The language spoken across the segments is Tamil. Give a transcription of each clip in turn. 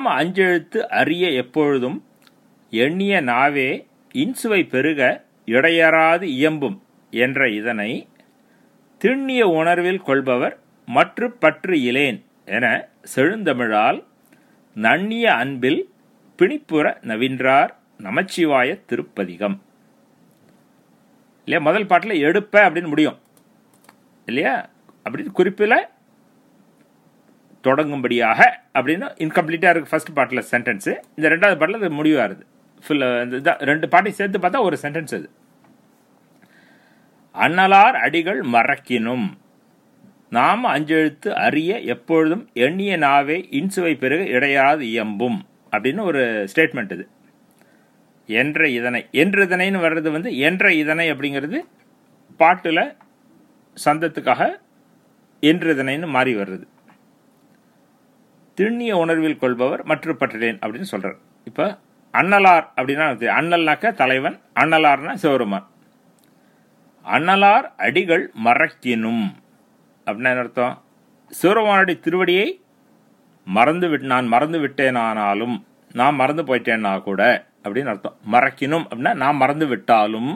நாம் அஞ்செழுத்து அறிய எப்பொழுதும் எண்ணிய நாவே இன்சுவை பெருக இடையறாது இயம்பும் என்ற இதனை திண்ணிய உணர்வில் கொள்பவர் மற்று பற்று இலேன் என செழுந்தமிழால் நன்னிய அன்பில் பிணிப்புற நவின்றார் நமச்சிவாய திருப்பதிகம் இல்லையா முதல் பாட்டில் எடுப்ப அப்படின்னு முடியும் இல்லையா அப்படின்னு குறிப்பில் தொடங்கும்படியாக அப்படின்னு இன்கம்ப்ளீட்டாக இருக்குது ஃபர்ஸ்ட் பாட்டில் சென்டென்ஸு இந்த ரெண்டாவது பாட்டில் அது முடிவாகுது ஃபுல்லாக இந்த இதான் ரெண்டு பாட்டையும் சேர்த்து பார்த்தா ஒரு சென்டென்ஸ் அது அன்னலார் அடிகள் மறக்கினும் நாம் அஞ்செழுத்து அறிய எப்பொழுதும் எண்ணிய நாவே இன்சுவை பிறகு இடையாது இயம்பும் அப்படின்னு ஒரு ஸ்டேட்மெண்ட் இது என்ற இதனை என்ற இதனைன்னு வர்றது வந்து என்ற இதனை அப்படிங்கிறது பாட்டில் சந்தத்துக்காக என்று இதனைன்னு மாறி வர்றது திண்ணிய உணர்வில் கொள்பவர் மற்ற பற்றிலேன் அப்படின்னு சொல்றார் இப்போ அன்னலார் அப்படின்னா அண்ணல்னாக்க தலைவன் அண்ணலார்னா சிவருமான் அண்ணலார் அடிகள் மறக்கினும் அப்படின்னா என்ன அர்த்தம் சிவருமானுடைய திருவடியை மறந்து விட் நான் மறந்து விட்டேனானாலும் நான் மறந்து போயிட்டேன்னா கூட அப்படின்னு அர்த்தம் மறக்கினும் அப்படின்னா நான் மறந்து விட்டாலும்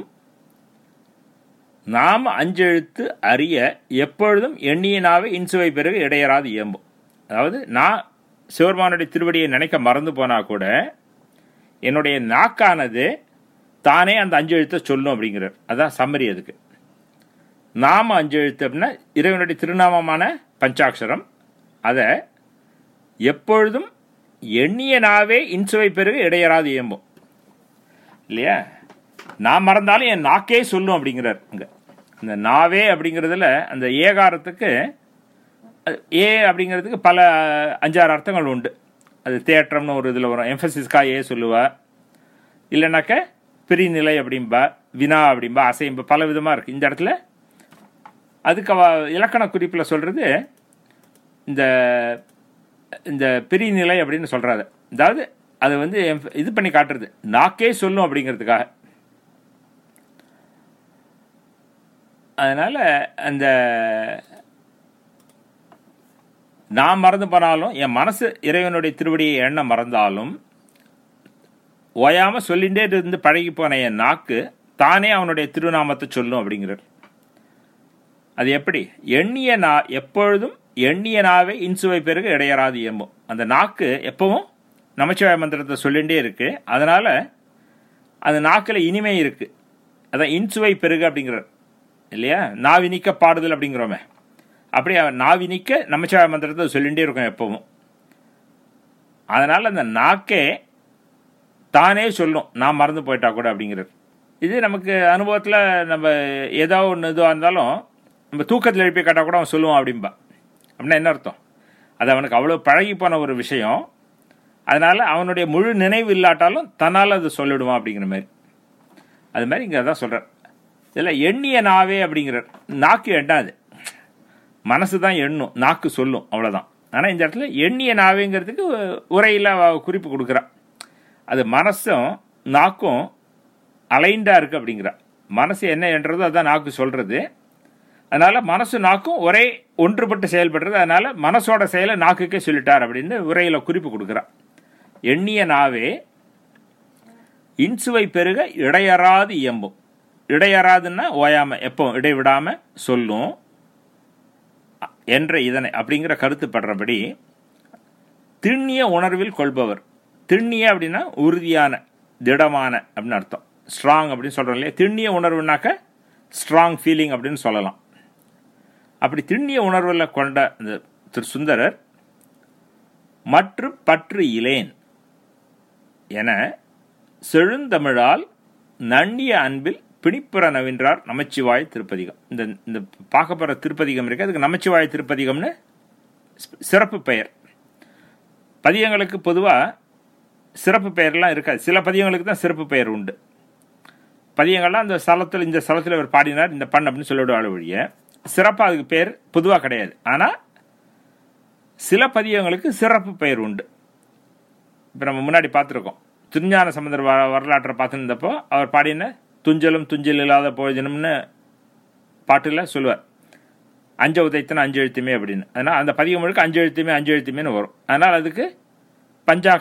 நாம் அஞ்செழுத்து அறிய எப்பொழுதும் எண்ணியனாவே இன்சுவை பிறகு இடையராது இயம்பும் அதாவது நான் சிவருமானுடைய திருவடியை நினைக்க மறந்து போனா கூட என்னுடைய நாக்கானது தானே அந்த அஞ்சு எழுத்தை சொல்லும் அப்படிங்கிறார் அதான் சம்மரி அதுக்கு நாம அஞ்சு எழுத்து அப்படின்னா இறைவனுடைய திருநாமமான பஞ்சாட்சரம் அதை எப்பொழுதும் எண்ணிய நாவே இன்சுவை பிறகு இடையராது இயம்பும் இல்லையா நான் மறந்தாலும் என் நாக்கே சொல்லும் அப்படிங்கிறார் இங்க இந்த நாவே அப்படிங்கிறதுல அந்த ஏகாரத்துக்கு ஏ அப்படிங்கிறதுக்கு பல அஞ்சாறு அர்த்தங்கள் உண்டு அது தேற்றம்னு ஒரு இதில் வரும் எம்ஃபசிஸ்கா ஏ சொல்லுவா இல்லைனாக்க பிரிநிலை அப்படிம்பா வினா அப்படிம்பா அசைம்பா பல விதமாக இருக்குது இந்த இடத்துல அதுக்கு அவ இலக்கண குறிப்பில் சொல்கிறது இந்த இந்த பிரிநிலை அப்படின்னு சொல்கிறாரு அதாவது அதை வந்து இது பண்ணி காட்டுறது நாக்கே சொல்லும் அப்படிங்கிறதுக்காக அதனால் அந்த நான் மறந்து போனாலும் என் மனசு இறைவனுடைய திருவடியை எண்ண மறந்தாலும் ஓயாமல் சொல்லிகிட்டே இருந்து பழகி போன என் நாக்கு தானே அவனுடைய திருநாமத்தை சொல்லும் அப்படிங்கிறார் அது எப்படி எண்ணிய நா எப்பொழுதும் எண்ணிய நாவே இன்சுவை பிறகு இடையறாது இயம்பும் அந்த நாக்கு எப்பவும் நமச்சிவாய மந்திரத்தை சொல்லிகிட்டே இருக்கு அதனால அந்த நாக்கில் இனிமை இருக்கு அதான் இன்சுவை பெருகு அப்படிங்கிறார் இல்லையா நாவினிக்க பாடுதல் அப்படிங்கிறோமே அப்படி நாவினிக்க நமச்சிவாய மந்திரத்தை சொல்லிகிட்டே இருக்கும் எப்பவும் அதனால் அந்த நாக்கே தானே சொல்லும் நான் மறந்து போயிட்டா கூட அப்படிங்கிறது இது நமக்கு அனுபவத்தில் நம்ம ஏதோ ஒன்று இதுவாக இருந்தாலும் நம்ம தூக்கத்தில் எழுப்பி கேட்டால் கூட அவன் சொல்லுவான் அப்படின்பா அப்படின்னா என்ன அர்த்தம் அது அவனுக்கு அவ்வளோ பழகி போன ஒரு விஷயம் அதனால் அவனுடைய முழு நினைவு இல்லாட்டாலும் தன்னால் அது சொல்லிவிடுவான் அப்படிங்கிற மாதிரி அது மாதிரி இங்கே அதான் சொல்கிறார் இதில் எண்ணிய நாவே அப்படிங்கிறார் நாக்கு எண்ணாது மனசு தான் எண்ணும் நாக்கு சொல்லும் அவ்வளோதான் ஆனால் இந்த இடத்துல எண்ணிய நாவேங்கிறதுக்கு உரையில் குறிப்பு கொடுக்குறா அது மனசும் நாக்கும் அலைண்டாக இருக்குது அப்படிங்கிறா மனசு என்ன என்றதோ அதான் நாக்கு சொல்கிறது அதனால் மனசு நாக்கும் ஒரே ஒன்றுபட்டு செயல்படுறது அதனால் மனசோட செயலை நாக்குக்கே சொல்லிட்டார் அப்படின்னு உரையில் குறிப்பு கொடுக்குறா எண்ணிய நாவே இன்சுவை பெருக இடையறாது இயம்பும் இடையறாதுன்னா ஓயாம எப்போ இடைவிடாம சொல்லும் என்ற இதனை அப்படிங்கிற கருத்து படுறபடி திண்ணிய உணர்வில் கொள்பவர் திண்ணிய அப்படின்னா உறுதியான திடமான அப்படின்னு அர்த்தம் ஸ்ட்ராங் அப்படின்னு சொல்கிறோம் இல்லையா திண்ணிய உணர்வுனாக்க ஸ்ட்ராங் ஃபீலிங் அப்படின்னு சொல்லலாம் அப்படி திண்ணிய உணர்வில் கொண்ட இந்த திரு சுந்தரர் மற்ற பற்று இலேன் என செழுந்தமிழால் நன்னிய அன்பில் பிணிப்புற நவின்றார் நமச்சிவாய திருப்பதிகம் இந்த இந்த பார்க்கப்படுற திருப்பதிகம் இருக்கு அதுக்கு நமச்சிவாய திருப்பதிகம்னு சிறப்பு பெயர் பதியங்களுக்கு பொதுவாக சிறப்பு பெயர்லாம் இருக்காது சில பதியங்களுக்கு தான் சிறப்பு பெயர் உண்டு பதியங்கள்லாம் அந்த ஸ்தலத்தில் இந்த ஸ்தலத்தில் அவர் பாடினார் இந்த பண் அப்படின்னு சொல்லிவிடுவாள் ஒழிய சிறப்பாக அதுக்கு பேர் பொதுவாக கிடையாது ஆனால் சில பதியங்களுக்கு சிறப்பு பெயர் உண்டு இப்போ நம்ம முன்னாடி பார்த்துருக்கோம் திருஞான சம்பந்தர் வ வரலாற்றை பார்த்துருந்தப்போ அவர் பாடின துஞ்சலும் துஞ்சல் இல்லாத பொழுதினும்னு பாட்டில் சொல்லுவார் அஞ்ச உதைத்தன அஞ்சு எழுத்துமே அப்படின்னு அதனால் அந்த பதிகம் முழுக்க அஞ்சு எழுத்துமே அஞ்சு எழுத்துமேனு வரும் அதனால் அதுக்கு பஞ்சா